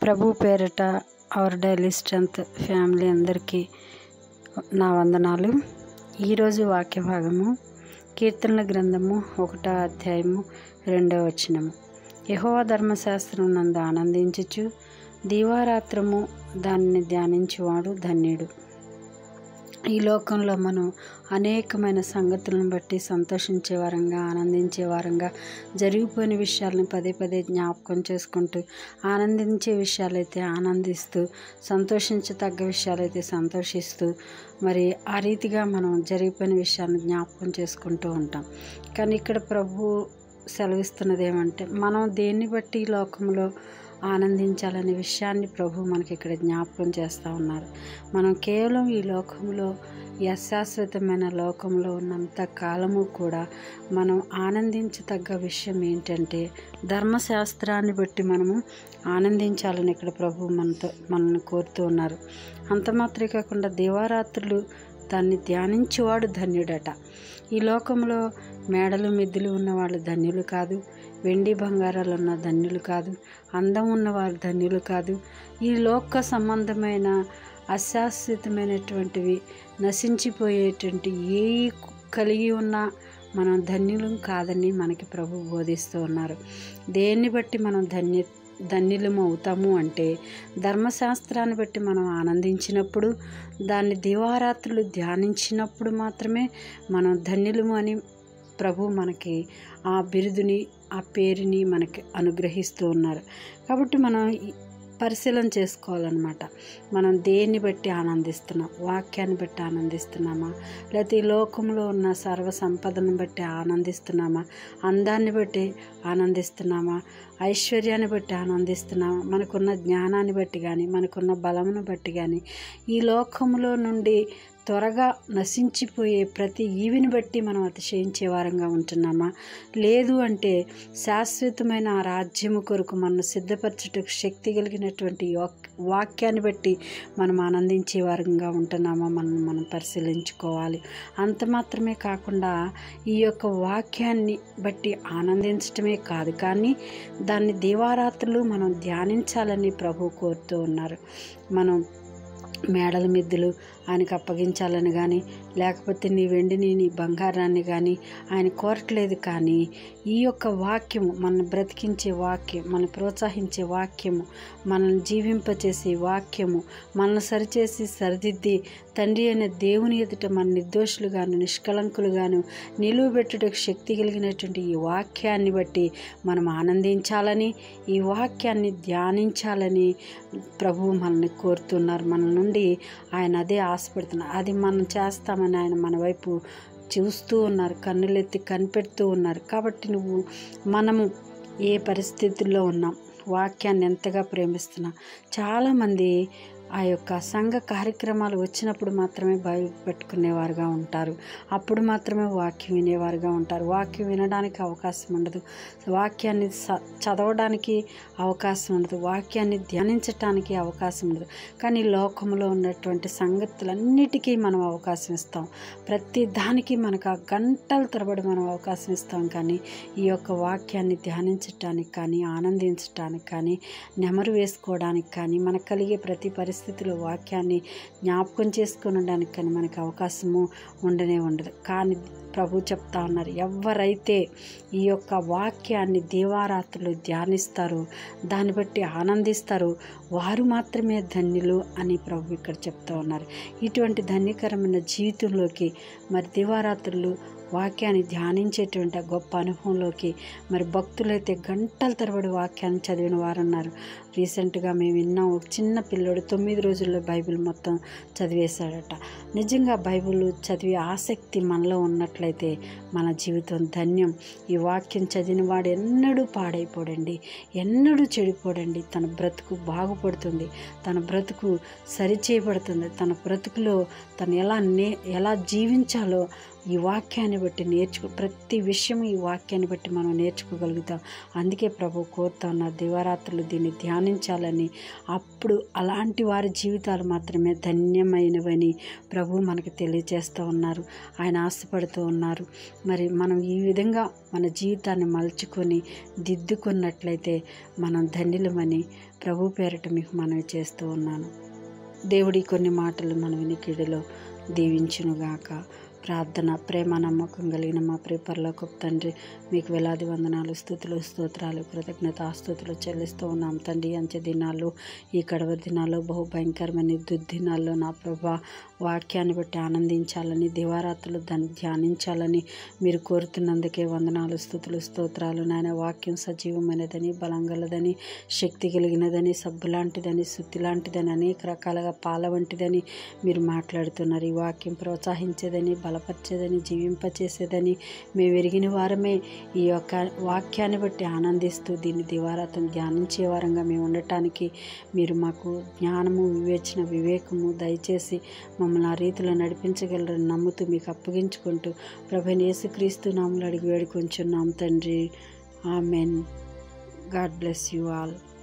ప్రభు పేరిట hour daily strength family అందరికీ నా వందనాలు ఈరోజు వాక్య భాగము కీర్తనల గ్రంథము ఒకటో అధ్యాయము రెండవ వచనము యహోవ ధర్మశాస్త్రం నందు ఆనందించుచు దీవారాత్రము దానిని ధ్యానించువాడు ధన్యుడు ఈ లోకంలో మనం అనేకమైన సంగతులను బట్టి సంతోషించే వారంగా ఆనందించే వారంగా జరిగిపోయిన విషయాలను పదే పదే జ్ఞాపకం చేసుకుంటూ ఆనందించే విషయాలైతే ఆనందిస్తూ సంతోషించతగ్గ విషయాలైతే సంతోషిస్తూ మరి ఆ రీతిగా మనం జరిగిపోయిన విషయాలను జ్ఞాపకం చేసుకుంటూ ఉంటాం కానీ ఇక్కడ ప్రభు సెలవిస్తున్నది ఏమంటే మనం దేన్ని బట్టి ఈ లోకంలో ఆనందించాలనే విషయాన్ని ప్రభు మనకి ఇక్కడ జ్ఞాపకం చేస్తూ ఉన్నారు మనం కేవలం ఈ లోకంలో ఈ అశాశ్వతమైన లోకంలో ఉన్నంత కాలము కూడా మనం ఆనందించతగ్గ విషయం ఏంటంటే ధర్మశాస్త్రాన్ని బట్టి మనము ఆనందించాలని ఇక్కడ ప్రభు మనతో మనల్ని కోరుతూ ఉన్నారు అంత మాత్రమే కాకుండా దేవారాత్రులు దాన్ని ధ్యానించేవాడు ధన్యుడట ఈ లోకంలో మేడలు మిద్దులు ఉన్న వాళ్ళు ధన్యులు కాదు వెండి బంగారాలు ఉన్న ధన్యులు కాదు అందం ఉన్నవారు ధన్యులు కాదు ఈ లోక సంబంధమైన అశాశ్వతమైనటువంటివి నశించిపోయేటువంటి ఏ కలిగి ఉన్న మనం ధన్యులం కాదని మనకి ప్రభు బోధిస్తూ ఉన్నారు దేన్ని బట్టి మనం ధన్య ధన్యులం అవుతాము అంటే ధర్మశాస్త్రాన్ని బట్టి మనం ఆనందించినప్పుడు దాన్ని దివారాత్రులు ధ్యానించినప్పుడు మాత్రమే మనం ధన్యులము అని ప్రభు మనకి ఆ బిరుదుని ఆ పేరుని మనకి అనుగ్రహిస్తూ ఉన్నారు కాబట్టి మనం పరిశీలన చేసుకోవాలన్నమాట మనం దేన్ని బట్టి ఆనందిస్తున్నాం వాక్యాన్ని బట్టి ఆనందిస్తున్నామా లేకపోతే ఈ లోకంలో ఉన్న సర్వ సంపదను బట్టి ఆనందిస్తున్నామా అందాన్ని బట్టి ఆనందిస్తున్నామా ఐశ్వర్యాన్ని బట్టి ఆనందిస్తున్నామా మనకున్న జ్ఞానాన్ని బట్టి కానీ మనకున్న బలమును బట్టి కానీ ఈ లోకంలో నుండి త్వరగా నశించిపోయే ప్రతి ఈవిని బట్టి మనం అతిశయించే వారంగా ఉంటున్నామా లేదు అంటే శాశ్వతమైన ఆ రాజ్యము కొరకు మనం సిద్ధపరచుటకు శక్తి కలిగినటువంటి వాక్యాన్ని బట్టి మనం ఆనందించే వారంగా ఉంటున్నామా మనం మనం పరిశీలించుకోవాలి అంత మాత్రమే కాకుండా ఈ యొక్క వాక్యాన్ని బట్టి ఆనందించటమే కాదు కానీ దాన్ని దీవారాత్రులు మనం ధ్యానించాలని ప్రభు కోరుతూ ఉన్నారు మనం మేడల మిద్దులు ఆయనకు అప్పగించాలని కానీ లేకపోతే నీ వెండిని నీ బంగారాన్ని కానీ ఆయన కోరట్లేదు కానీ ఈ యొక్క వాక్యము మనల్ని బ్రతికించే వాక్యం మనల్ని ప్రోత్సహించే వాక్యము మనల్ని జీవింపచేసే వాక్యము మనల్ని సరిచేసి సరిదిద్ది తండ్రి అయిన దేవుని ఎదుట మన నిర్దోషులుగాను నిష్కలంకులుగాను నిలువబెట్టుటకు శక్తి కలిగినటువంటి ఈ వాక్యాన్ని బట్టి మనం ఆనందించాలని ఈ వాక్యాన్ని ధ్యానించాలని ప్రభు మనల్ని కోరుతున్నారు మన నుండి ఆయన అదే ఆశపడుతున్నారు అది మనం చేస్తామని ఆయన మన వైపు చూస్తూ ఉన్నారు కన్నులెత్తి కనిపెడుతూ ఉన్నారు కాబట్టి నువ్వు మనము ఏ పరిస్థితుల్లో ఉన్నాం వాక్యాన్ని ఎంతగా ప్రేమిస్తున్నా చాలామంది ఆ యొక్క సంఘ కార్యక్రమాలు వచ్చినప్పుడు మాత్రమే బైబిల్ పెట్టుకునేవారుగా ఉంటారు అప్పుడు మాత్రమే వాక్యం వినేవారుగా ఉంటారు వాక్యం వినడానికి అవకాశం ఉండదు వాక్యాన్ని చదవడానికి అవకాశం ఉండదు వాక్యాన్ని ధ్యానించటానికి అవకాశం ఉండదు కానీ లోకంలో ఉన్నటువంటి సంగతులన్నిటికీ మనం అవకాశం ఇస్తాం ప్రతి దానికి మనకు ఆ గంటల తరబడి మనం అవకాశం ఇస్తాం కానీ ఈ యొక్క వాక్యాన్ని ధ్యానించటానికి కానీ ఆనందించటానికి కానీ నెమరు వేసుకోవడానికి కానీ మనకు కలిగే ప్రతి పరిస్థితి పరిస్థితిలో వాక్యాన్ని జ్ఞాపకం చేసుకుని ఉండడానికి కానీ మనకు అవకాశము ఉండనే ఉండదు కానీ ప్రభు చెప్తా ఉన్నారు ఎవరైతే ఈ యొక్క వాక్యాన్ని దీవారాత్రులు ధ్యానిస్తారో దాన్ని బట్టి ఆనందిస్తారో వారు మాత్రమే ధన్యులు అని ప్రభు ఇక్కడ చెప్తా ఉన్నారు ఇటువంటి ధన్యకరమైన జీవితంలోకి మరి దివారాత్రులు వాక్యాన్ని ధ్యానించేటువంటి గొప్ప అనుభవంలోకి మరి భక్తులైతే గంటల తరబడి వాక్యాన్ని చదివిన వారు ఉన్నారు రీసెంట్గా మేము విన్నాం ఒక చిన్న పిల్లోడు తొమ్మిది రోజుల్లో బైబిల్ మొత్తం చదివేశాడట నిజంగా బైబిల్ చదివే ఆసక్తి మనలో ఉన్నట్లయితే మన జీవితం ధన్యం ఈ వాక్యం చదివిన వాడు ఎన్నడూ పాడైపోడండి ఎన్నడూ చెడిపోడండి తన బ్రతుకు బాగుపడుతుంది తన బ్రతుకు సరిచేయబడుతుంది తన బ్రతుకులో తను ఎలా నే ఎలా జీవించాలో ఈ వాక్యాన్ని బట్టి నేర్చుకో ప్రతి విషయం ఈ వాక్యాన్ని బట్టి మనం నేర్చుకోగలుగుతాం అందుకే ప్రభు కోరుతా ఉన్నారు దివారాత్రులు దీన్ని ధ్యానించాలని అప్పుడు అలాంటి వారి జీవితాలు మాత్రమే ధన్యమైనవని ప్రభు మనకి తెలియజేస్తూ ఉన్నారు ఆయన ఆశపడుతూ ఉన్నారు మరి మనం ఈ విధంగా మన జీవితాన్ని మలుచుకొని దిద్దుకున్నట్లయితే మనం ధన్యులమని ప్రభు పేరట మీకు మనవి చేస్తూ ఉన్నాను దేవుడి కొన్ని మాటలు మన వినికిడిలో దీవించునుగాక ప్రార్థన ప్రేమ నమ్మకం కలిగిన మా ప్రియపరలోకి తండ్రి మీకు వేలాది వందనాలు స్థుతులు స్తోత్రాలు కృతజ్ఞత ఆస్తుతులు చెల్లిస్తూ ఉన్నాం తండ్రి అంచె దినాలు ఈ కడవ దినాల్లో బహు భయంకరమైన దుర్దినాల్లో నా ప్రభా వాక్యాన్ని బట్టి ఆనందించాలని దివారాత్రులు దాన్ని ధ్యానించాలని మీరు కోరుతున్నందుకే వందనాలు స్థుతులు స్తోత్రాలు నాయన వాక్యం సజీవమైనదని బలంగలదని శక్తి కలిగినదని సబ్బు లాంటిదని శుద్ధి లాంటిదని అనేక రకాలుగా పాల వంటిదని మీరు మాట్లాడుతున్నారు ఈ వాక్యం ప్రోత్సహించేదని బలపరిచేదని జీవింపచేసేదని మేము ఎరిగిన వారమే ఈ యొక్క వాక్యాన్ని బట్టి ఆనందిస్తూ దీన్ని దివారాత్రం ధ్యానించే వారంగా మేము ఉండటానికి మీరు మాకు జ్ఞానము వివేచన వివేకము దయచేసి మమ్మల్ని ఆ రీతిలో నడిపించగలరని నమ్ముతూ మీకు అప్పగించుకుంటూ ప్రభు యేసుక్రీస్తు నామలు అడిగి వేడుకొంచున్నాం తండ్రి amen God bless you all